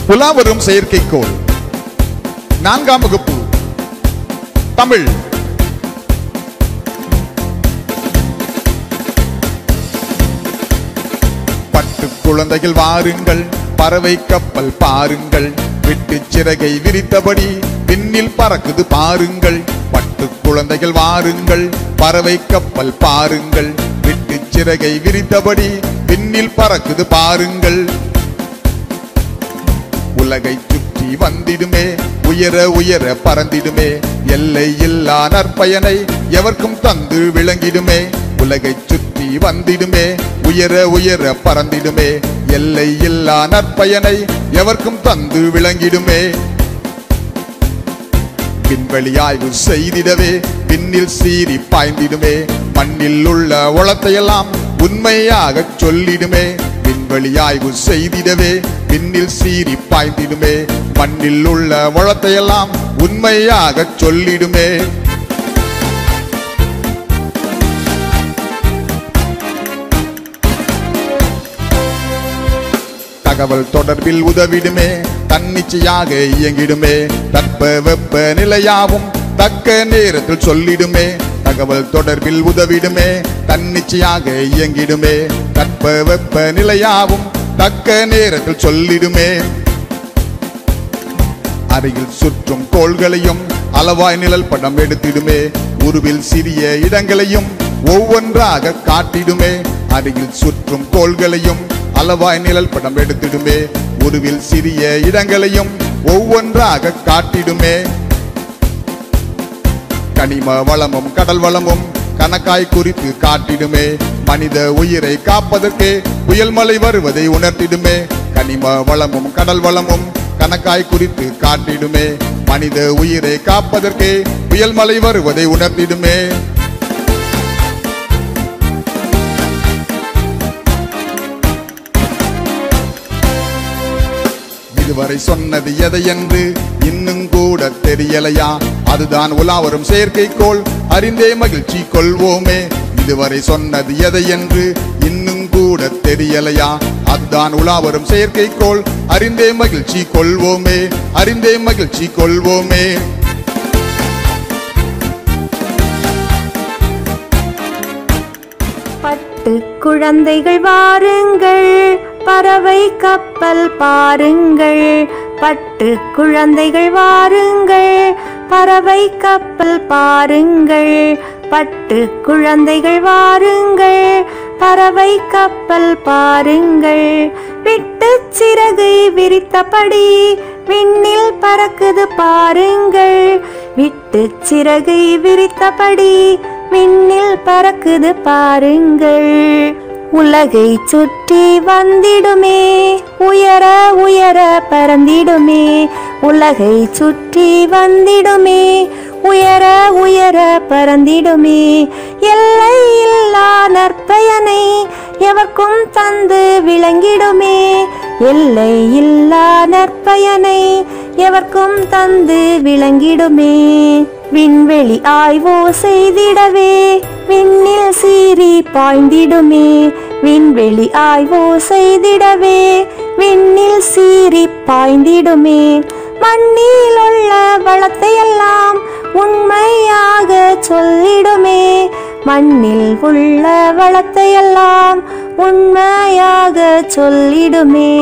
புலாவரும் செயற்கைக்கோள் நான்காம் வகுப்பு தமிழ் பட்டு குழந்தைகள் வாருங்கள் பறவை கப்பல் பாருங்கள் விட்டு சிறகை விரித்தபடி விண்ணில் பறக்குது பாருங்கள் பட்டு குழந்தைகள் வாருங்கள் பறவை கப்பல் பாருங்கள் விட்டு சிறகை விரித்தபடி விண்ணில் பறக்குது பாருங்கள் உலகை சுற்றி வந்திடுமே உயர உயர பறந்திடுமே எல்லை இல்லா நற்பயனை எவர்க்கும் தந்து விளங்கிடுமே உலகை சுற்றி வந்திடுமே உயர உயர பறந்திடுமே எல்லை இல்லா நற்பயனை எவர்க்கும் தந்து விளங்கிடுமே விண்வெளி ஆய்வு செய்திடவே விண்ணில் சீறி பாய்ந்திடுமே மண்ணில் உள்ள உளத்தையெல்லாம் உண்மையாக சொல்லிடுமே விண்வெளி ஆய்வு செய்திடவே விண்ணில் சீறி பாய்ந்திடுமே மண்ணில் உள்ள உளத்தையெல்லாம் உண்மையாக சொல்லிடுமே தகவல் தொடர்பில் உதவிடுமே தன்னிச்சையாக இயங்கிடுமே தட்ப வெப்ப நிலையாவும் தக்க நேரத்தில் சொல்லிடுமே தகவல் தொடர்பில் உதவிடுமே தன்னிச்சையாக இயங்கிடுமே தட்ப வெப்ப நிலையாவும் தக்க நேரத்தில் சொல்லிடுமே அருகில் சுற்றும் கோள்களையும் அளவாய் நிழல் படம் எடுத்திடுமே உருவில் சிறிய இடங்களையும் ஒவ்வொன்றாக காட்டிடுமே அருகில் சுற்றும் கோள்களையும் அளவாய் நிழல் படம் எடுத்திடுமே உருவில் சிறிய இடங்களையும் ஒவ்வொன்றாக காட்டிடுமே கனிம வளமும் கடல் வளமும் கணக்காய் குறித்து காட்டிடுமே மனித உயிரை காப்பதற்கே புயல் மழை வருவதை உணர்த்திடுமே கனிம வளமும் கடல் வளமும் கணக்காய் குறித்து காட்டிடுமே மனித உயிரை காப்பதற்கே புயல் மழை வருவதை உணர்த்திடுமே இதுவரை சொன்னது எதை என்று இன்னும் கூட தெரியலையா அதுதான் உலா வரும் செயற்கைக்கோள் அறிந்தே மகிழ்ச்சி கொள்வோமே இதுவரை சொன்னது எதை என்று இன்னும் கூட தெரியலையா அதுதான் உலா வரும் செயற்கைக்கோள் அறிந்தே மகிழ்ச்சி கொள்வோமே அறிந்தே மகிழ்ச்சி கொள்வோமே பட்டு குழந்தைகள் வாருங்கள் பறவை கப்பல் பாருங்கள் பட்டு குழந்தைகள் வாருங்கள் பறவை கப்பல் பாருங்கள் பட்டு குழந்தைகள் வாருங்கள் பறவை கப்பல் பாருங்கள் விட்டு சிறகை விரித்தபடி விண்ணில் பறக்குது பாருங்கள் விட்டு சிறகை விரித்தபடி விண்ணில் பறக்குது பாருங்கள் உலகை சுற்றி வந்திடுமே உயர உயர பறந்திடுமே உலகை சுற்றி வந்திடுமே உயர உயர பறந்திடுமே எல்லை இல்லா நற்பயனை எவர்க்கும் தந்து விளங்கிடுமே எல்லை இல்லா நற்பயனை எவர்க்கும் தந்து விளங்கிடுமே விண்வெளி ஆய்வோ செய்திடவே விண்ணில் சீறி பாய்ந்திடுமே விண்வெளி ஆய்வோ செய்திடவே விண்ணில் சீறி பாய்ந்திடுமே மண்ணில் உள்ள வளத்தையெல்லாம் உண்மையாக சொல்லிடுமே மண்ணில் உள்ள வளத்தையெல்லாம் உண்மையாக சொல்லிடுமே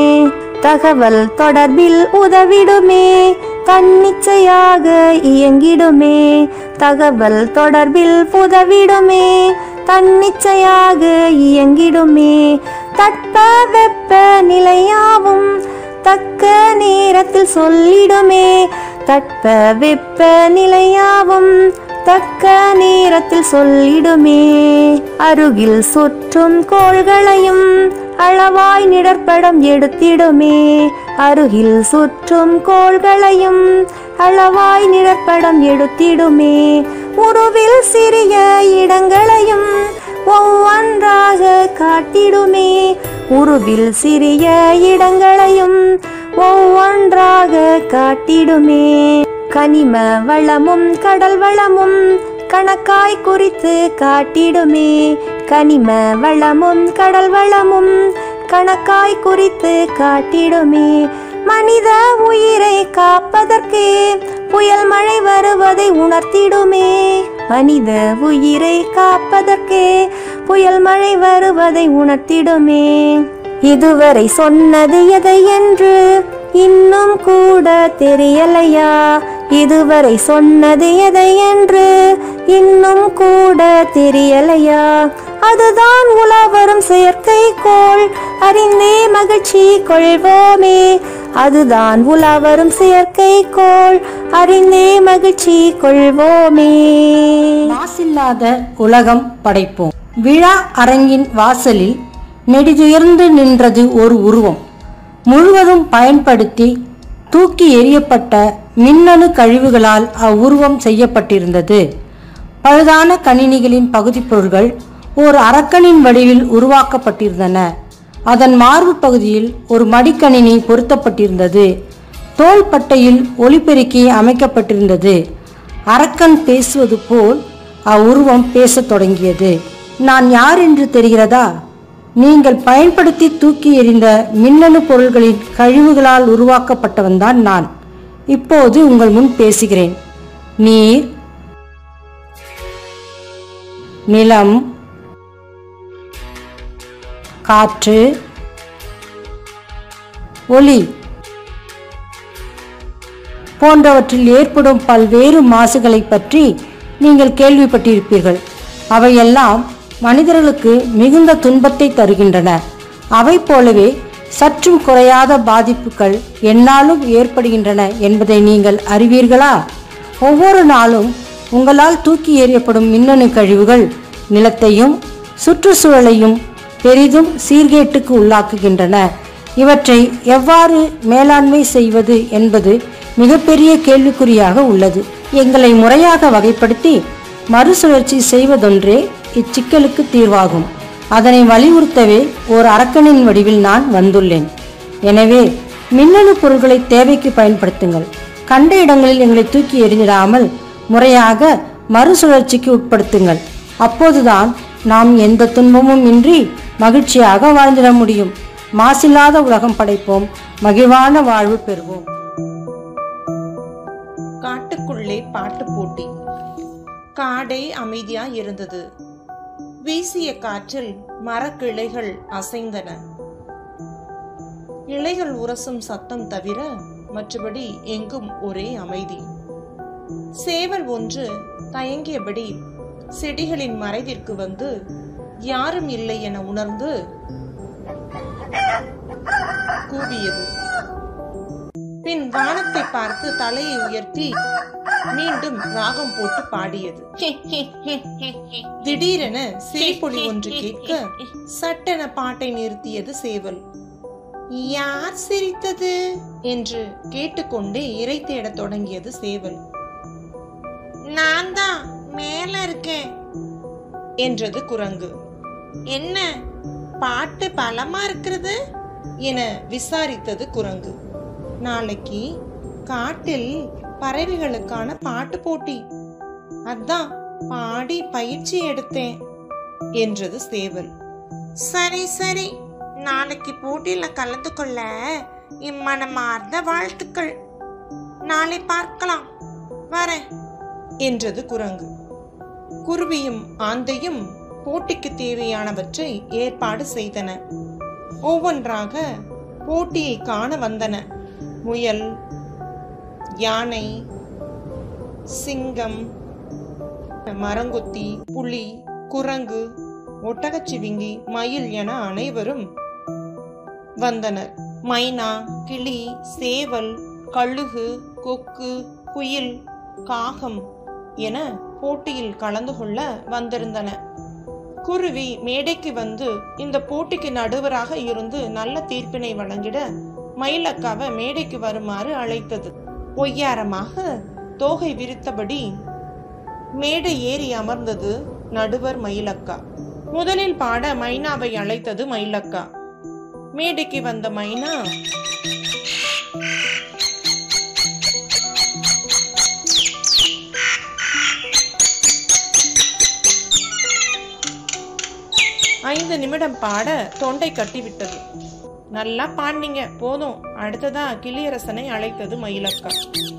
தகவல் தொடர்பில் உதவிடுமே தன்னிச்சையாக இயங்கிடுமே தகவல் தொடர்பில் உதவிடுமே தன்னிச்சையாக இயங்கிடுமே தட்ப வெப்ப நிலையாவும் தக்க நேரத்தில் சொல்லிடுமே தட்ப வெப்ப நிலையாவும் தக்க நேரத்தில் சொல்லிடுமே அருகில் சுற்றும் கோள்களையும் அளவாய் நிழற்படம் எடுத்திடுமே அருகில் சுற்றும் கோள்களையும் அளவாய் நிழற்படம் எடுத்திடுமே உருவில் சிறிய இடங்களையும் ஒவ்வொன்றாக காட்டிடுமே உருவில் சிறிய இடங்களையும் ஒவ்வொன்றாக காட்டிடுமே கனிம வளமும் கடல் வளமும் கணக்காய் குறித்து காட்டிடுமே கனிம வளமும் கடல் வளமும் கணக்காய் குறித்து காட்டிடுமே மனித உயிரை காப்பதற்கே புயல் மழை வருவதை உணர்த்திடுமே மனித உயிரை காப்பதற்கே புயல் மழை வருவதை உணர்த்திடுமே இதுவரை சொன்னது எதை என்று இன்னும் கூட தெரியலையா இதுவரை சொன்னது எதை என்று இன்னும் கூட தெரியலையா அதுதான் உலவரும் செயற்கைக்கோள் அறிந்தே மகிழ்ச்சி கொள்வோமே அதுதான் உலவரும் செயற்கைக்கோள் அறிந்தே மகிழ்ச்சி கொள்வோமே மாசில்லாத உலகம் படைப்போம் விழா அரங்கின் வாசலில் நெடிதுயர்ந்து நின்றது ஒரு உருவம் முழுவதும் பயன்படுத்தி தூக்கி எறியப்பட்ட மின்னணு கழிவுகளால் அவ்வுருவம் செய்யப்பட்டிருந்தது பழுதான கணினிகளின் பகுதிப் பொருள்கள் ஓர் அரக்கனின் வடிவில் உருவாக்கப்பட்டிருந்தன அதன் மார்பு பகுதியில் ஒரு மடிக்கணினி பொருத்தப்பட்டிருந்தது தோள்பட்டையில் ஒலிபெருக்கி அமைக்கப்பட்டிருந்தது அரக்கன் பேசுவது போல் அவ்வுருவம் பேசத் தொடங்கியது நான் யார் என்று தெரிகிறதா நீங்கள் பயன்படுத்தி தூக்கி எறிந்த மின்னணு பொருள்களின் கழிவுகளால் உருவாக்கப்பட்டவன்தான் நான் இப்போது உங்கள் முன் பேசுகிறேன் நீர் நிலம் காற்று ஒளி போன்றவற்றில் ஏற்படும் பல்வேறு மாசுகளை பற்றி நீங்கள் கேள்விப்பட்டிருப்பீர்கள் அவையெல்லாம் மனிதர்களுக்கு மிகுந்த துன்பத்தை தருகின்றன அவை போலவே சற்றும் குறையாத பாதிப்புகள் எந்நாளும் ஏற்படுகின்றன என்பதை நீங்கள் அறிவீர்களா ஒவ்வொரு நாளும் உங்களால் தூக்கி எறியப்படும் மின்னணு கழிவுகள் நிலத்தையும் சுற்றுச்சூழலையும் பெரிதும் சீர்கேட்டுக்கு உள்ளாக்குகின்றன இவற்றை எவ்வாறு மேலாண்மை செய்வது என்பது மிகப்பெரிய கேள்விக்குறியாக உள்ளது எங்களை முறையாக வகைப்படுத்தி மறுசுழற்சி செய்வதொன்றே இச்சிக்கலுக்கு தீர்வாகும் அதனை வலியுறுத்தவே ஓர் அரக்கனின் வடிவில் நான் வந்துள்ளேன் எனவே மின்னணு பொருட்களை தேவைக்கு பயன்படுத்துங்கள் கண்ட இடங்களில் எங்களை தூக்கி எறிஞ்சிடாமல் முறையாக மறுசுழற்சிக்கு உட்படுத்துங்கள் அப்போதுதான் நாம் எந்த துன்பமும் இன்றி மகிழ்ச்சியாக வாழ்ந்திட முடியும் மாசில்லாத உலகம் படைப்போம் மகிழ்வான வாழ்வு பெறுவோம் காட்டுக்குள்ளே பாட்டு போட்டி காடே அமைதியா இருந்தது வீசிய காற்றில் மரக்கிளைகள் அசைந்தன இலைகள் உரசும் சத்தம் தவிர மற்றபடி எங்கும் ஒரே அமைதி சேவல் ஒன்று தயங்கியபடி செடிகளின் மறைவிற்கு வந்து யாரும் இல்லை என உணர்ந்து கூவியது பின் வானத்தை பார்த்து தலையை உயர்த்தி மீண்டும் ராகம் போட்டு பாடியது திடீரென சிரிப்பொலி ஒன்று கேட்க சட்டென பாட்டை நிறுத்தியது சேவல் யார் சிரித்தது என்று கேட்டுக்கொண்டே இறை தேடத் தொடங்கியது சேவல் நான் தான் மேல இருக்கேன் என்றது குரங்கு என்ன பாட்டு பலமா இருக்கிறது என விசாரித்தது குரங்கு நாளைக்கு காட்டில் பறவைகளுக்கான பாட்டு போட்டி அதான் பாடி பயிற்சி எடுத்தேன் என்றது சேவல் சரி சரி நாளைக்கு போட்டியில கலந்து கொள்ள இம்மனமார்ந்த வாழ்த்துக்கள் நாளை பார்க்கலாம் வரேன் என்றது குரங்கு குருவியும் ஆந்தையும் போட்டிக்கு தேவையானவற்றை ஏற்பாடு செய்தன ஒவ்வொன்றாக போட்டியை காண வந்தன முயல் யானை சிங்கம் மரங்கொத்தி புலி குரங்கு ஒட்டகச்சிவிங்கி மயில் என அனைவரும் வந்தனர் மைனா கிளி சேவல் கழுகு கொக்கு குயில் காகம் என போட்டியில் கலந்து கொள்ள வந்திருந்தன குருவி மேடைக்கு வந்து இந்த போட்டிக்கு நடுவராக இருந்து நல்ல தீர்ப்பினை வழங்கிட மயிலக்காவை மேடைக்கு வருமாறு அழைத்தது ஒய்யாரமாக தோகை விரித்தபடி மேடை ஏறி அமர்ந்தது நடுவர் மயிலக்கா முதலில் பாட மைனாவை அழைத்தது மயிலக்கா மேடைக்கு வந்த மைனா ஐந்து நிமிடம் பாட தொண்டை கட்டிவிட்டது நல்லா பாடினீங்க போதும் அடுத்ததா கிளியரசனை அழைத்தது மயிலக்கா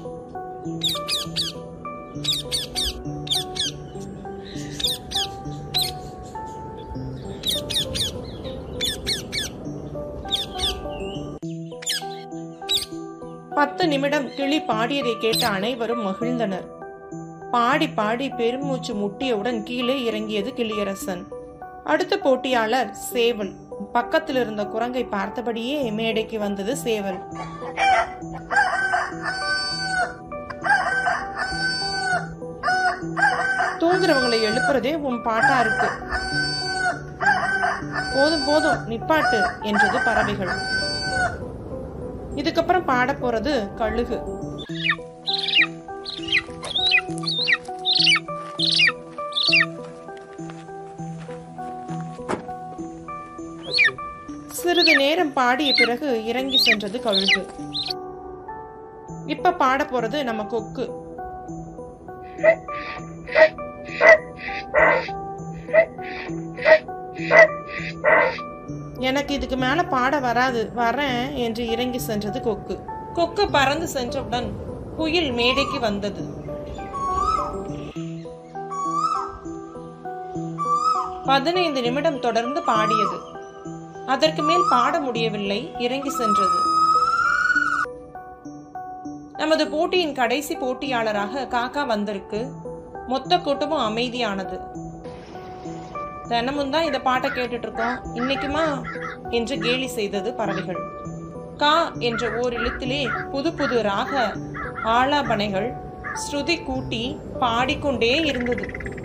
பத்து நிமிடம் கிளி பாடியதை கேட்ட அனைவரும் மகிழ்ந்தனர் பாடி பாடி பெருமூச்சு முட்டியவுடன் கீழே இறங்கியது கிளியரசன் அடுத்த போட்டியாளர் சேவல் பக்கத்தில் இருந்த குரங்கை பார்த்தபடியே மேடைக்கு வந்தது சேவல் தூங்குறவங்களை எழுப்புறதே உன் பாட்டா இருக்கு போதும் போதும் நிப்பாட்டு என்றது பறவைகள் இதுக்கப்புறம் பாட போறது கழுகு சிறிது நேரம் பாடிய பிறகு இறங்கி சென்றது கழுகு இப்ப பாட போறது நம்ம கொக்கு எனக்கு இதுக்கு மேல பாட வராது வரேன் என்று இறங்கி சென்றது கொக்கு கொக்கு பறந்து சென்றவுடன் குயில் மேடைக்கு வந்தது பதினைந்து நிமிடம் தொடர்ந்து பாடியது அதற்கு மேல் பாட முடியவில்லை இறங்கி சென்றது நமது போட்டியின் கடைசி போட்டியாளராக காக்கா வந்திருக்கு மொத்த கூட்டமும் அமைதியானது தினமும் தான் இந்த பாட்டை கேட்டுட்டு இருக்கோம் இன்னைக்குமா என்று கேலி செய்தது பறவைகள் கா என்ற ஓர் எழுத்திலே புது புது ராக ஆலாபனைகள் ஸ்ருதி கூட்டி பாடிக்கொண்டே இருந்தது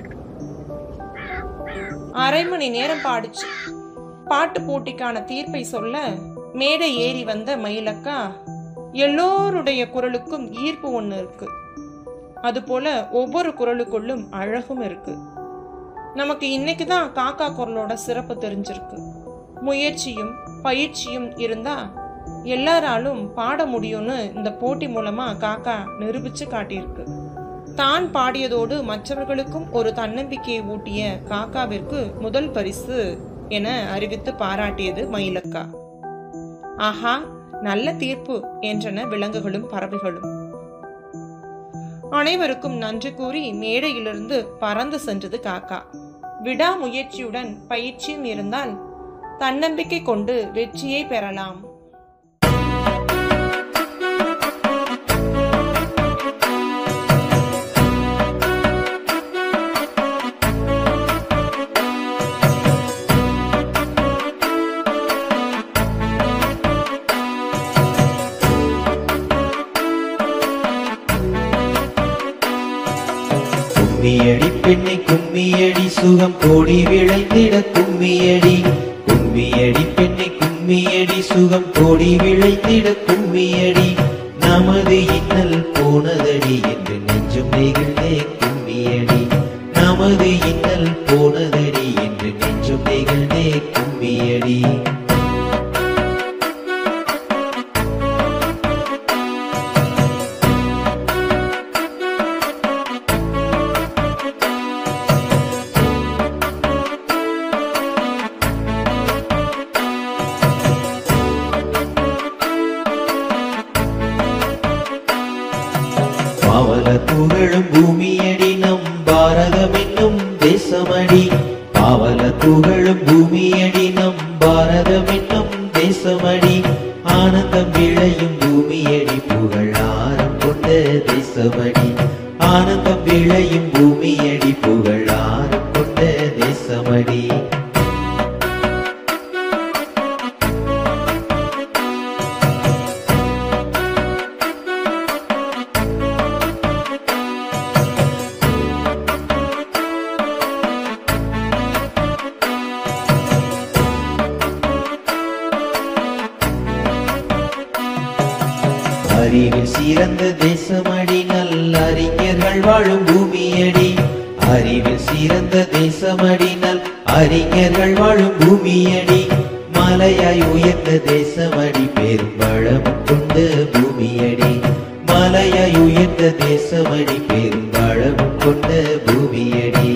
அரை மணி நேரம் பாடிச்சு பாட்டு போட்டிக்கான தீர்ப்பை சொல்ல மேடை ஏறி வந்த மயிலக்கா எல்லோருடைய குரலுக்கும் ஈர்ப்பு ஒண்ணு இருக்கு அதுபோல ஒவ்வொரு குரலுக்குள்ளும் அழகும் இருக்கு நமக்கு இன்னைக்கு தான் காக்கா குரலோட சிறப்பு தெரிஞ்சிருக்கு முயற்சியும் பயிற்சியும் இருந்தா எல்லாராலும் பாட முடியும்னு இந்த போட்டி மூலமா காக்கா நிரூபிச்சு காட்டியிருக்கு தான் பாடியதோடு மற்றவர்களுக்கும் ஒரு தன்னம்பிக்கையை ஊட்டிய காக்காவிற்கு முதல் பரிசு என அறிவித்து பாராட்டியது மயிலக்கா ஆஹா நல்ல தீர்ப்பு என்றன விலங்குகளும் பறவைகளும் அனைவருக்கும் நன்றி கூறி மேடையிலிருந்து பறந்து சென்றது காக்கா விடாமுயற்சியுடன் பயிற்சியும் இருந்தால் தன்னம்பிக்கை கொண்டு வெற்றியை பெறலாம் கும்மியடி பெண்ணை கும்மியடி சுகம் கோடி விளைந்திட கும்மியடி கும்மியடி பெண்ணை கும்மியடி சுகம் கோடி விளைந்திட கும்மியடி நமது இன்னல் போனதடி என்று நெஞ்சும் நெகிழ்ந்தே கும்மியடி நமது இன்னல் போனதடி என்று நெஞ்சும் நெகிழ்ந்தே கும்மியடி பாவல புகழும் பூமியடி நம் பாரதம் என்னும் தேசமடி பாவல புகழும் பூமியடி நம் பாரதம் என்னும் தேசமடி ஆனந்தம் விளையும் பூமியடி புகழாரம் கொண்ட தேசமடி ஆனந்தம் விளையும் பூமியடி புகழாரம் கொண்ட தேசமடி அறிவில் சிறந்த தேசமடி நல்ல அறிஞர்கள் வாழும் பூமியடி அறிவில் சிறந்த தேசமடி நல் அறிஞர்கள் வாழும் பூமியடி மலையாய் உயர்ந்த தேசமடி பெரும் வளம் கொண்ட பூமியடி மலையாய் உயர்ந்த தேசமடி பெரும் வளம் கொண்ட பூமியடி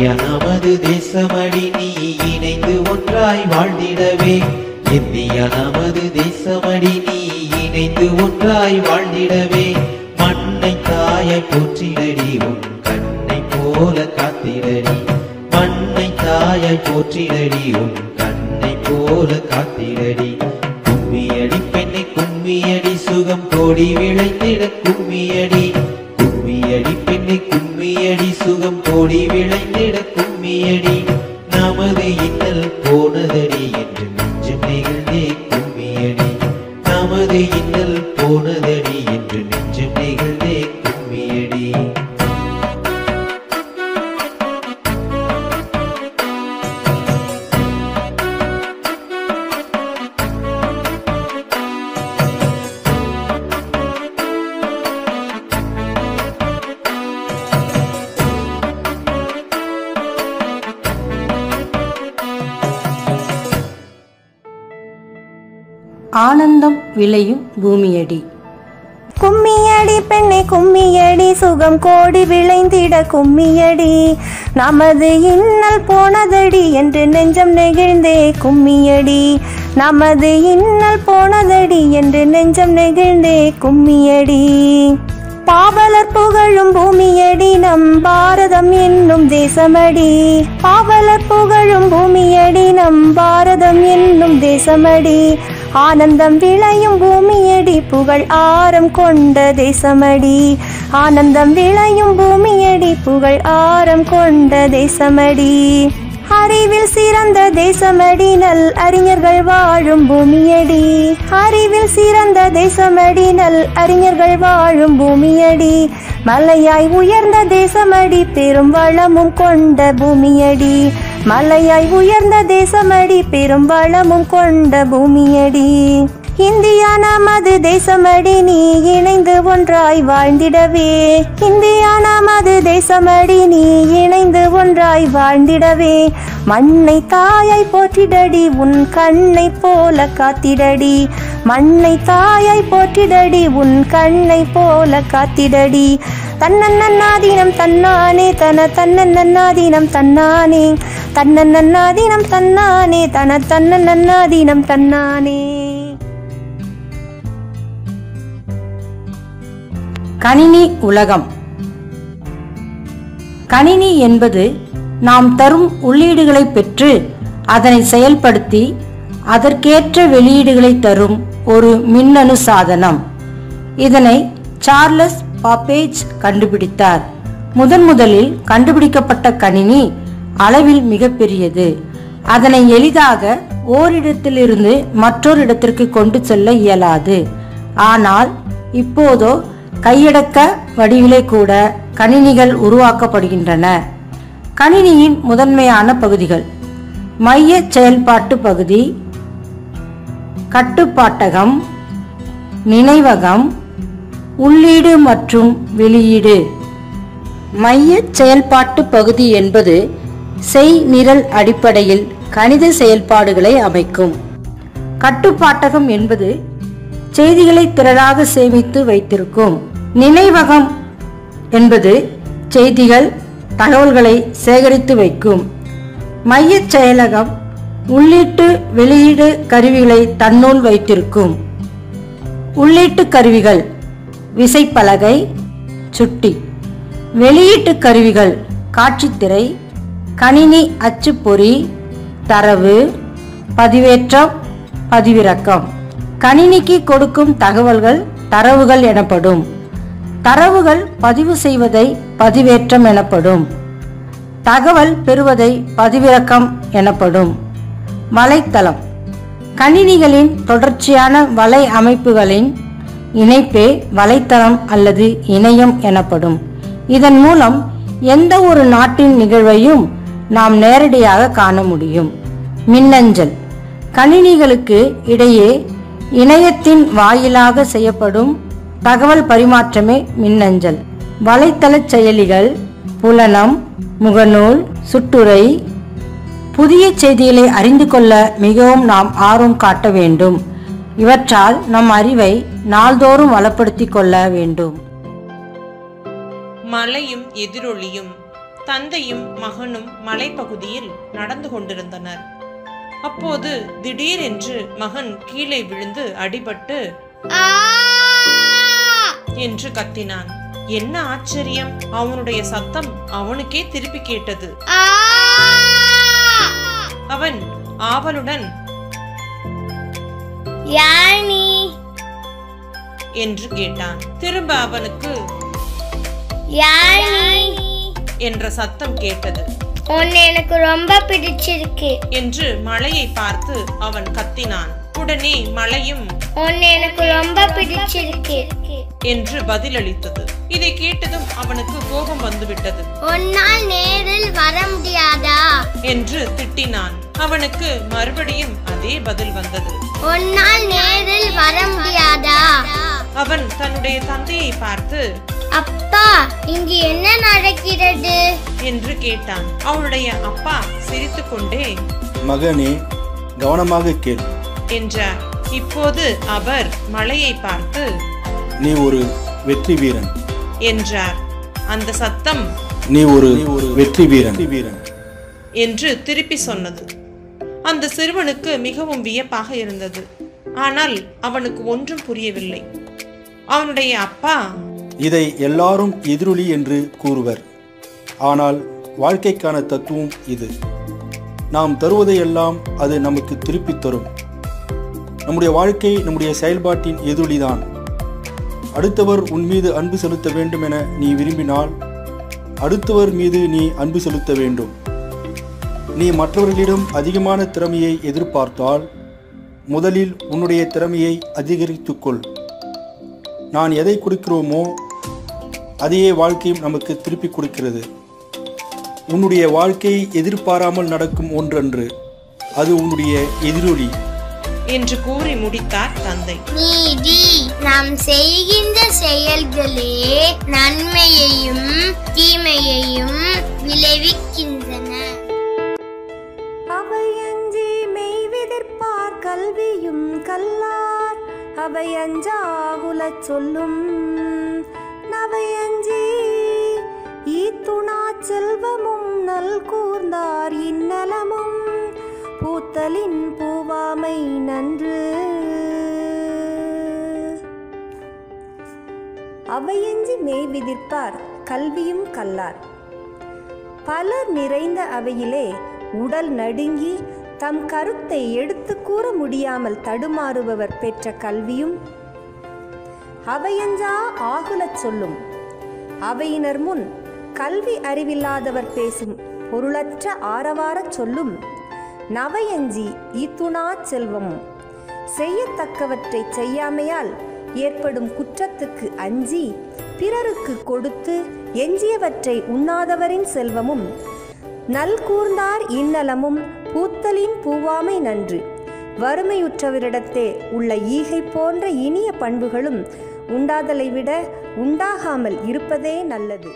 இந்தியா நமது தேசமடி நீ இணைந்து ஒன்றாய் வாழ்ந்திடவே இந்தியா நமது தேசமடி நீ இணைந்து ஒன்றாய் வாழ்ந்திடவே மண்ணை தாயை போற்றிடடி உன் கண்ணை போல காத்திடடி மண்ணை தாயை போற்றிடடி உன் கண்ணை போல காத்திடடி கும்மியடி பெண்ணை கும்மியடி சுகம் கோடி விளைந்திட கும்மியடி கும்மியடி பெண்ணை கும்மியடி சுகம் கோடி விளைந்திட கும்மியடி நமது இன்னல் போனதடி என்று நெஞ்சம் நெகிழ்ந்தே கும்மியடி நமது இன்னல் போனதடி என்று நெஞ்சம் நெகிழ்ந்தே கும்மியடி ஆனந்தம் விளையும் பூமியடி கும்மியடி பெண்ணை கும்மியடி சுகம் கோடி விளைந்திட கும்மியடி நமது இன்னல் போனதடி என்று நெஞ்சம் நெகிழ்ந்தே கும்மியடி நமது இன்னல் போனதடி என்று நெஞ்சம் நெகிழ்ந்தே கும்மியடி பாவலர் புகழும் பூமியடி நம் பாரதம் என்னும் தேசமடி பாவலர் புகழும் பூமியடி நம் பாரதம் என்னும் தேசமடி ஆனந்தம் விளையும் பூமியடி புகழ் ஆரம் கொண்ட தேசமடி ஆனந்தம் விளையும் பூமியடி புகழ் ஆரம் கொண்ட தேசமடி அறிவில் சிறந்த தேசமடி நல் அறிஞர்கள் வாழும் பூமியடி அறிவில் சிறந்த தேசமடி நல் அறிஞர்கள் வாழும் பூமியடி மலையாய் உயர்ந்த தேசமடி பெரும் வளமும் கொண்ட பூமியடி மலையாய் உயர்ந்த தேசமடி பெரும் வளமும் கொண்ட பூமியடி இந்தியா நமது தேசமடி நீ இணைந்து ஒன்றாய் வாழ்ந்திடவே இந்தியா நமது தேசமடி நீ இணைந்து ஒன்றாய் வாழ்ந்திடவே மண்ணை தாயை போற்றிடடி உன் கண்ணை போல காத்திடடி மண்ணை தாயை போற்றிடடி உன் கண்ணை போல காத்திடடி தன்னன்னாதீனம் தன்னானே தன தன்னன்னாதீனம் தன்னானே தன்னன்னாதீனம் தன்னானே தன தன்னன்னாதீனம் தன்னானே கணினி உலகம் கணினி என்பது நாம் தரும் உள்ளீடுகளை பெற்று அதனை செயல்படுத்தி அதற்கேற்ற வெளியீடுகளை தரும் ஒரு மின்னணு சாதனம் இதனை சார்லஸ் பாப்பேஜ் கண்டுபிடித்தார் முதன் முதலில் கண்டுபிடிக்கப்பட்ட கணினி அளவில் மிகப்பெரியது அதனை எளிதாக ஓரிடத்திலிருந்து மற்றொரு இடத்திற்கு கொண்டு செல்ல இயலாது ஆனால் இப்போதோ கையடக்க வடிவிலே கூட கணினிகள் உருவாக்கப்படுகின்றன கணினியின் முதன்மையான பகுதிகள் மைய செயல்பாட்டு பகுதி கட்டுப்பாட்டகம் நினைவகம் உள்ளீடு மற்றும் வெளியீடு மைய செயல்பாட்டு பகுதி என்பது செய்நிரல் அடிப்படையில் கணித செயல்பாடுகளை அமைக்கும் கட்டுப்பாட்டகம் என்பது செய்திகளை திரளாக சேமித்து வைத்திருக்கும் நினைவகம் என்பது செய்திகள் தகவல்களை சேகரித்து வைக்கும் மையச் செயலகம் உள்ளீட்டு வெளியீடு கருவிகளை தன்னுள் வைத்திருக்கும் உள்ளீட்டு கருவிகள் விசைப்பலகை சுட்டி வெளியீட்டு கருவிகள் காட்சித்திரை கணினி அச்சுப்பொறி தரவு பதிவேற்றம் பதிவிறக்கம் கணினிக்கு கொடுக்கும் தகவல்கள் தரவுகள் எனப்படும் தரவுகள் பதிவு செய்வதை பதிவேற்றம் எனப்படும் தகவல் பெறுவதை பதிவிறக்கம் எனப்படும் வலைத்தளம் கணினிகளின் தொடர்ச்சியான வலை அமைப்புகளின் இணைப்பே வலைத்தளம் அல்லது இணையம் எனப்படும் இதன் மூலம் எந்த ஒரு நாட்டின் நிகழ்வையும் நாம் நேரடியாக காண முடியும் மின்னஞ்சல் கணினிகளுக்கு இடையே இணையத்தின் வாயிலாக செய்யப்படும் தகவல் பரிமாற்றமே மின்னஞ்சல் வலைத்தள செயலிகள் புலனம் முகநூல் சுட்டுரை புதிய செய்திகளை அறிந்து கொள்ள மிகவும் நாம் ஆர்வம் காட்ட வேண்டும் இவற்றால் நம் அறிவை நாள்தோறும் வளப்படுத்திக் கொள்ள வேண்டும் மழையும் எதிரொலியும் தந்தையும் மகனும் மலைப்பகுதியில் நடந்து கொண்டிருந்தனர் அப்போது திடீரென்று மகன் கீழே விழுந்து அடிபட்டு என்று கத்தினான் என்ன ஆச்சரியம் அவனுடைய சத்தம் அவனுக்கே திருப்பி கேட்டது அவன் ஆவலுடன் யார் நீ என்று கேட்டான் திரும்ப அவனுக்கு யார் நீ என்ற சத்தம் கேட்டது உன்னை எனக்கு ரொம்ப பிடிச்சிருக்கு என்று மலையை பார்த்து அவன் கத்தினான் உடனே மலையும் உன்னை எனக்கு ரொம்ப பிடிச்சிருக்கு என்று பதிலளித்தது இதை கேட்டதும் அவனுக்கு கோபம் வந்துவிட்டது உன்னால் நேரில் வர முடியாதா என்று திட்டினான் அவனுக்கு மறுபடியும் அதே பதில் வந்தது உன்னால் நேரில் வர முடியாதா அவன் தன்னுடைய தந்தையை பார்த்து அப்பா இங்கு என்ன நடக்கிறது என்று கேட்டான் அவனுடைய அப்பா சிரித்துக்கொண்டே மகனே கவனமாக கேள் என்றார் இப்போது அவர் மலையை பார்த்து நீ ஒரு வெற்றி வீரன் என்றார் அந்த சத்தம் நீ ஒரு வெற்றி வீரன் வீரன் என்று திருப்பி சொன்னது அந்த சிறுவனுக்கு மிகவும் வியப்பாக இருந்தது ஆனால் அவனுக்கு ஒன்றும் புரியவில்லை அவனுடைய அப்பா இதை எல்லாரும் எதிரொலி என்று கூறுவர் ஆனால் வாழ்க்கைக்கான தத்துவம் இது நாம் தருவதையெல்லாம் அது நமக்கு திருப்பித் தரும் நம்முடைய வாழ்க்கை நம்முடைய செயல்பாட்டின் எதிரொலிதான் அடுத்தவர் உன் மீது அன்பு செலுத்த வேண்டும் என நீ விரும்பினால் அடுத்தவர் மீது நீ அன்பு செலுத்த வேண்டும் நீ மற்றவர்களிடம் அதிகமான திறமையை எதிர்பார்த்தால் முதலில் உன்னுடைய திறமையை அதிகரித்துக்கொள் நான் எதை கொடுக்கிறோமோ அதையே வாழ்க்கையும் நமக்கு திருப்பி கொடுக்கிறது உன்னுடைய வாழ்க்கை எதிர்பாராமல் நடக்கும் ஒன்றன்று அது உன்னுடைய எதிரொலி என்று கூறி முடித்தார் தந்தை நீதி நாம் செய்கின்ற செயல்களே நன்மையையும் தீமையையும் விளைவிக்கின்றன அவை அஞ்சி மெய் விதிர்ப்பார் கல்வியும் கல்லார் அவை அஞ்சாகுலச் சொல்லும் நவை அஞ்சி ஈத்துணா செல்வமும் நல் கூர்ந்தார் இன்னலமும் பூத்தலின் பூவாமை நன்று அவையஞ்சி மெய் விதிர்ப்பார் கல்வியும் கல்லார் பலர் நிறைந்த அவையிலே உடல் நடுங்கி தம் கருத்தை எடுத்து கூற முடியாமல் தடுமாறுபவர் பெற்ற கல்வியும் அவையஞ்சா ஆகுலச் சொல்லும் அவையினர் முன் கல்வி அறிவில்லாதவர் பேசும் பொருளற்ற ஆரவாரச் சொல்லும் நவையஞ்சி ஈத்துணா செல்வமும் செய்யத்தக்கவற்றை செய்யாமையால் ஏற்படும் குற்றத்துக்கு அஞ்சி பிறருக்கு கொடுத்து எஞ்சியவற்றை உண்ணாதவரின் செல்வமும் நல்கூர்ந்தார் இன்னலமும் பூத்தலின் பூவாமை நன்று வறுமையுற்றவரிடத்தே உள்ள ஈகை போன்ற இனிய பண்புகளும் உண்டாதலை விட உண்டாகாமல் இருப்பதே நல்லது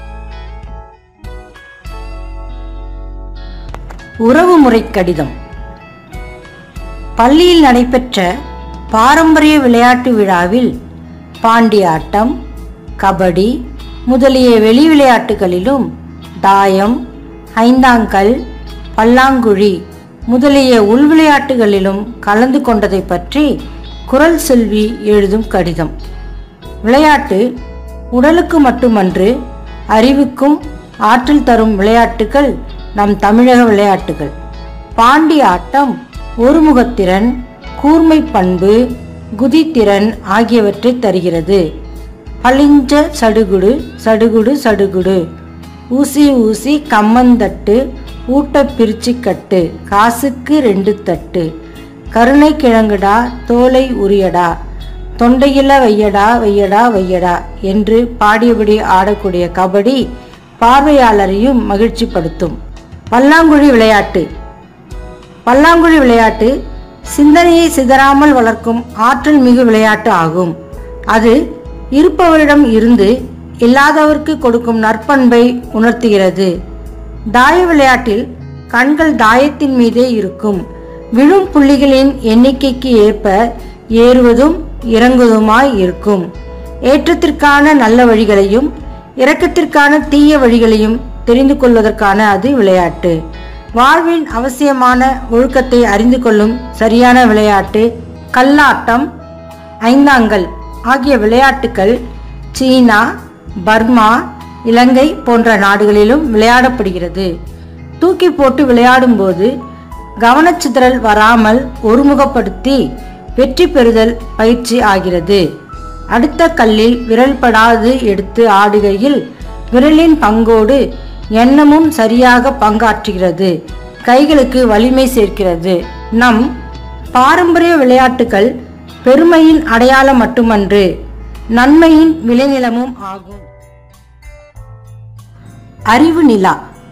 உறவுமுறை கடிதம் பள்ளியில் நடைபெற்ற பாரம்பரிய விளையாட்டு விழாவில் பாண்டியாட்டம் கபடி முதலிய வெளி விளையாட்டுகளிலும் தாயம் ஐந்தாங்கல் பல்லாங்குழி முதலிய உள் விளையாட்டுகளிலும் கலந்து கொண்டதை பற்றி குரல் செல்வி எழுதும் கடிதம் விளையாட்டு உடலுக்கு மட்டுமன்று அறிவுக்கும் ஆற்றல் தரும் விளையாட்டுகள் நம் தமிழக விளையாட்டுகள் பாண்டி ஆட்டம் ஒருமுகத்திறன் கூர்மை பண்பு குதித்திறன் ஆகியவற்றை தருகிறது பளிஞ்ச சடுகுடு சடுகுடு சடுகுடு ஊசி ஊசி கம்மந்தட்டு ஊட்ட பிரிச்சு கட்டு காசுக்கு ரெண்டு தட்டு கருணை கிழங்குடா தோலை உரியடா தொண்டையில வையடா வையடா வையடா என்று பாடியபடி ஆடக்கூடிய கபடி பார்வையாளரையும் மகிழ்ச்சிப்படுத்தும் பல்லாங்குழி விளையாட்டு பல்லாங்குழி விளையாட்டு சிந்தனையை சிதறாமல் வளர்க்கும் ஆற்றல் மிகு விளையாட்டு ஆகும் அது இருப்பவரிடம் இருந்து இல்லாதவருக்கு கொடுக்கும் நற்பண்பை உணர்த்துகிறது தாய விளையாட்டில் கண்கள் தாயத்தின் மீதே இருக்கும் விழும் புள்ளிகளின் எண்ணிக்கைக்கு ஏற்ப ஏறுவதும் இறங்குவதுமாய் இருக்கும் ஏற்றத்திற்கான நல்ல வழிகளையும் இரக்கத்திற்கான தீய வழிகளையும் தெரிந்து கொள்வதற்கான அது விளையாட்டு வாழ்வின் அவசியமான ஒழுக்கத்தை அறிந்து கொள்ளும் சரியான விளையாட்டு கல்லாட்டம் ஐந்தாங்கல் ஆகிய விளையாட்டுகள் சீனா பர்மா இலங்கை போன்ற நாடுகளிலும் விளையாடப்படுகிறது தூக்கி போட்டு விளையாடும்போது கவனச்சிதறல் வராமல் ஒருமுகப்படுத்தி வெற்றி பெறுதல் பயிற்சி ஆகிறது அடுத்த கல்லில் விரல் படாது எடுத்து ஆடுகையில் விரலின் பங்கோடு எண்ணமும் சரியாக பங்காற்றுகிறது கைகளுக்கு வலிமை சேர்க்கிறது நம் பாரம்பரிய விளையாட்டுகள் பெருமையின் அடையாளம் மட்டுமன்று நன்மையின் விளைநிலமும் ஆகும் அறிவு நிலா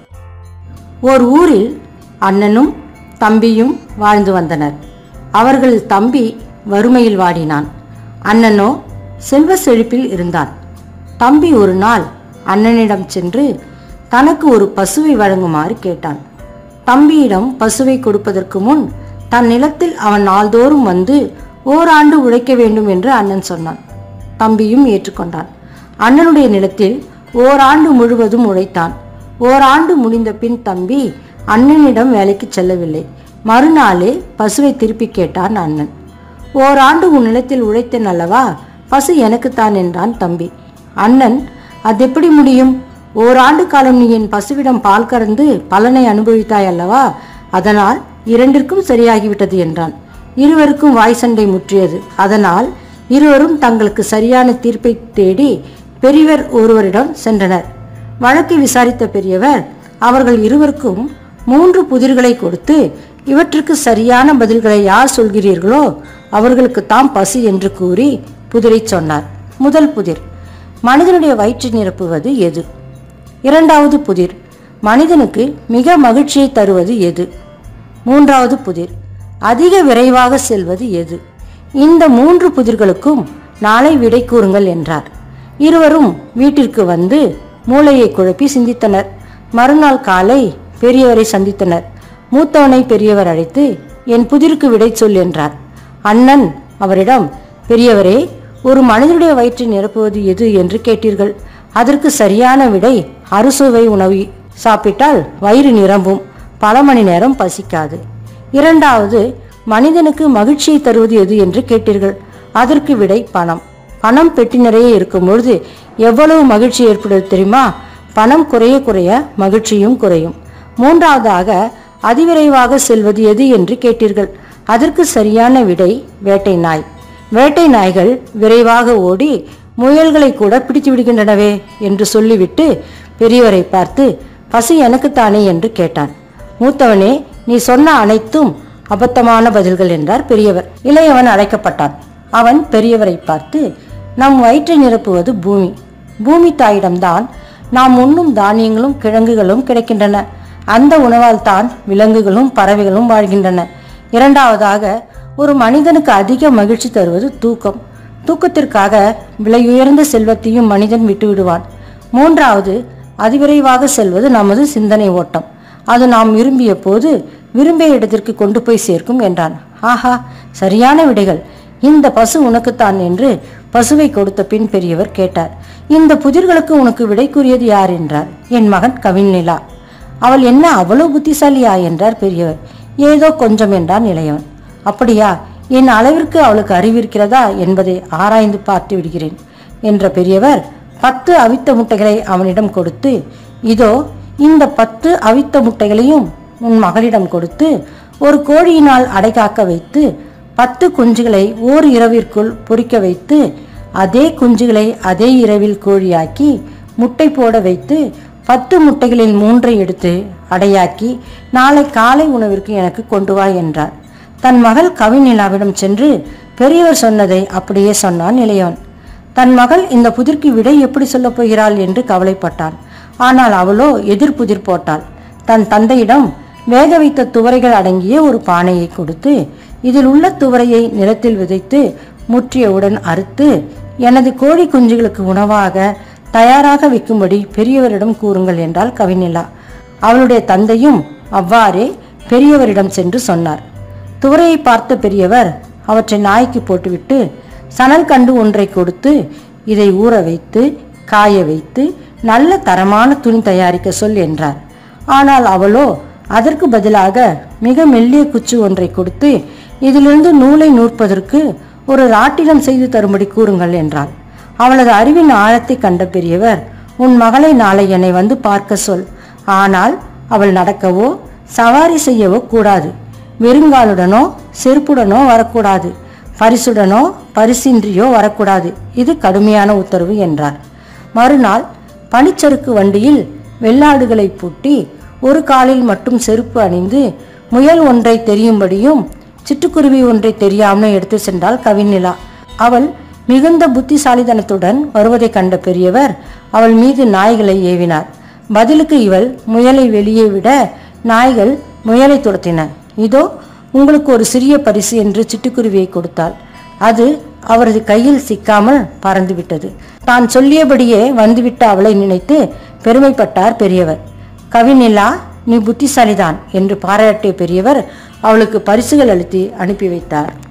ஓர் ஊரில் அண்ணனும் தம்பியும் வாழ்ந்து வந்தனர் அவர்கள் தம்பி வறுமையில் வாடினான் அண்ணனோ செல்வ செழிப்பில் இருந்தான் தம்பி ஒரு நாள் அண்ணனிடம் சென்று தனக்கு ஒரு பசுவை வழங்குமாறு கேட்டான் தம்பியிடம் பசுவை கொடுப்பதற்கு முன் தன் நிலத்தில் அவன் நாள்தோறும் வந்து ஓராண்டு உழைக்க வேண்டும் என்று அண்ணன் சொன்னான் தம்பியும் ஏற்றுக்கொண்டான் அண்ணனுடைய நிலத்தில் ஓராண்டு முழுவதும் உழைத்தான் ஓராண்டு முடிந்த பின் தம்பி அண்ணனிடம் வேலைக்கு செல்லவில்லை மறுநாளே பசுவை திருப்பி கேட்டான் அண்ணன் ஓராண்டு உன் நிலத்தில் உழைத்தேன் அல்லவா பசு எனக்குத்தான் என்றான் தம்பி அண்ணன் அது எப்படி முடியும் ஓராண்டு காலம் நீ என் பசுவிடம் பால் கறந்து பலனை அனுபவித்தாய் அல்லவா அதனால் இரண்டிற்கும் சரியாகிவிட்டது என்றான் இருவருக்கும் வாய் சண்டை முற்றியது அதனால் இருவரும் தங்களுக்கு சரியான தீர்ப்பை தேடி பெரியவர் ஒருவரிடம் சென்றனர் வழக்கை விசாரித்த பெரியவர் அவர்கள் இருவருக்கும் மூன்று புதிர்களை கொடுத்து இவற்றுக்கு சரியான பதில்களை யார் சொல்கிறீர்களோ அவர்களுக்கு தாம் பசி என்று கூறி புதிரை சொன்னார் முதல் புதிர் மனிதனுடைய வயிற்றை நிரப்புவது எது இரண்டாவது புதிர் மனிதனுக்கு மிக மகிழ்ச்சியை தருவது எது மூன்றாவது புதிர் அதிக விரைவாக செல்வது எது இந்த மூன்று புதிர்களுக்கும் நாளை விடை கூறுங்கள் என்றார் இருவரும் வீட்டிற்கு வந்து மூளையை குழப்பி சிந்தித்தனர் மறுநாள் காலை பெரியவரை சந்தித்தனர் மூத்தவனை பெரியவர் அழைத்து என் புதிருக்கு விடை சொல் என்றார் அண்ணன் அவரிடம் பெரியவரே ஒரு மனிதனுடைய வயிற்றை நிரப்புவது எது என்று கேட்டீர்கள் அதற்கு சரியான விடை அறுசுவை உணவு சாப்பிட்டால் வயிறு நிரம்பும் பல மணி நேரம் பசிக்காது இரண்டாவது மனிதனுக்கு மகிழ்ச்சியை தருவது எது என்று கேட்டீர்கள் அதற்கு விடை பணம் பணம் பெட்டி நிறைய இருக்கும் பொழுது எவ்வளவு மகிழ்ச்சி ஏற்படுவது தெரியுமா பணம் குறைய குறைய மகிழ்ச்சியும் குறையும் மூன்றாவதாக அதிவிரைவாக செல்வது எது என்று கேட்டீர்கள் அதற்கு சரியான விடை வேட்டை நாய் வேட்டை நாய்கள் விரைவாக ஓடி முயல்களை கூட பிடித்து விடுகின்றனவே என்று சொல்லிவிட்டு பெரியவரை பார்த்து பசி எனக்குத்தானே என்று கேட்டான் மூத்தவனே நீ சொன்ன அனைத்தும் அபத்தமான பதில்கள் என்றார் பெரியவர் இளையவன் அழைக்கப்பட்டான் அவன் பெரியவரை பார்த்து நம் வயிற்றை நிரப்புவது பூமி பூமி தாயிடம்தான் நாம் உண்ணும் தானியங்களும் கிழங்குகளும் கிடைக்கின்றன அந்த உணவால் தான் விலங்குகளும் பறவைகளும் வாழ்கின்றன இரண்டாவதாக ஒரு மனிதனுக்கு அதிக மகிழ்ச்சி தருவது தூக்கம் தூக்கத்திற்காக விலையுயர்ந்த செல்வத்தையும் மனிதன் விட்டு விடுவான் மூன்றாவது அதிவிரைவாக செல்வது நமது சிந்தனை ஓட்டம் அது நாம் விரும்பிய போது விரும்பிய இடத்திற்கு கொண்டு போய் சேர்க்கும் என்றான் ஆஹா சரியான விடைகள் இந்த பசு உனக்குத்தான் என்று பசுவை கொடுத்த பின் பெரியவர் கேட்டார் இந்த புதிர்களுக்கு உனக்கு விடை கூறியது யார் என்றார் என் மகன் கவின்நிலா அவள் என்ன அவ்வளவு புத்திசாலியா என்றார் பெரியவர் ஏதோ கொஞ்சம் என்றான் இளையவன் அப்படியா என் அளவிற்கு அவளுக்கு அறிவிருக்கிறதா என்பதை ஆராய்ந்து பார்த்து விடுகிறேன் என்ற பெரியவர் பத்து அவித்த முட்டைகளை அவனிடம் கொடுத்து இதோ இந்த பத்து அவித்த முட்டைகளையும் உன் மகளிடம் கொடுத்து ஒரு கோழியினால் அடைகாக்க வைத்து பத்து குஞ்சுகளை ஓர் இரவிற்குள் பொரிக்க வைத்து அதே குஞ்சுகளை அதே இரவில் கோழியாக்கி முட்டை போட வைத்து பத்து முட்டைகளில் மூன்றை எடுத்து அடையாக்கி நாளை காலை உணவிற்கு எனக்கு கொண்டு வா என்றார் தன் மகள் கவிநிலாவிடம் சென்று பெரியவர் சொன்னதை அப்படியே சொன்னான் இளையவன் தன் மகள் இந்த புதிர்க்கு விடை எப்படி சொல்லப் போகிறாள் என்று கவலைப்பட்டான் ஆனால் அவளோ எதிர்புதிர் போட்டாள் தன் தந்தையிடம் வேக வைத்த துவரைகள் அடங்கிய ஒரு பானையை கொடுத்து இதில் உள்ள துவரையை நிலத்தில் விதைத்து முற்றியவுடன் அறுத்து எனது கோழி குஞ்சுகளுக்கு உணவாக தயாராக வைக்கும்படி பெரியவரிடம் கூறுங்கள் என்றாள் கவிநிலா அவளுடைய தந்தையும் அவ்வாறே பெரியவரிடம் சென்று சொன்னார் துவரையை பார்த்த பெரியவர் அவற்றை நாய்க்கு போட்டுவிட்டு சணல் கண்டு ஒன்றை கொடுத்து இதை ஊற வைத்து காய வைத்து நல்ல தரமான துணி தயாரிக்க சொல் என்றார் ஆனால் அவளோ அதற்கு பதிலாக மிக மெல்லிய குச்சி ஒன்றை கொடுத்து இதிலிருந்து நூலை நூற்பதற்கு ஒரு ராட்டினம் செய்து தரும்படி கூறுங்கள் என்றாள் அவளது அறிவின் ஆழத்தை கண்ட பெரியவர் உன் மகளை நாளை என்னை வந்து பார்க்க சொல் ஆனால் அவள் நடக்கவோ சவாரி செய்யவோ கூடாது வெறுங்காலுடனோ செருப்புடனோ வரக்கூடாது பரிசுடனோ பரிசின்றியோ வரக்கூடாது இது கடுமையான உத்தரவு என்றார் மறுநாள் பனிச்சறுக்கு வண்டியில் வெள்ளாடுகளை பூட்டி ஒரு காலில் மட்டும் செருப்பு அணிந்து முயல் ஒன்றை தெரியும்படியும் சிட்டுக்குருவி ஒன்றை தெரியாமல் எடுத்து சென்றாள் கவிநிலா அவள் மிகுந்த புத்திசாலித்தனத்துடன் வருவதை கண்ட பெரியவர் அவள் மீது நாய்களை ஏவினார் பதிலுக்கு இவள் முயலை வெளியே விட நாய்கள் முயலை துரத்தின இதோ உங்களுக்கு ஒரு சிறிய பரிசு என்று சிட்டுக்குருவியை கொடுத்தாள் அது அவரது கையில் சிக்காமல் பறந்துவிட்டது தான் சொல்லியபடியே வந்துவிட்ட அவளை நினைத்து பெருமைப்பட்டார் பெரியவர் கவிநிலா நீ புத்திசாலிதான் என்று பாராட்டிய பெரியவர் அவளுக்கு பரிசுகள் அளித்து அனுப்பி வைத்தார்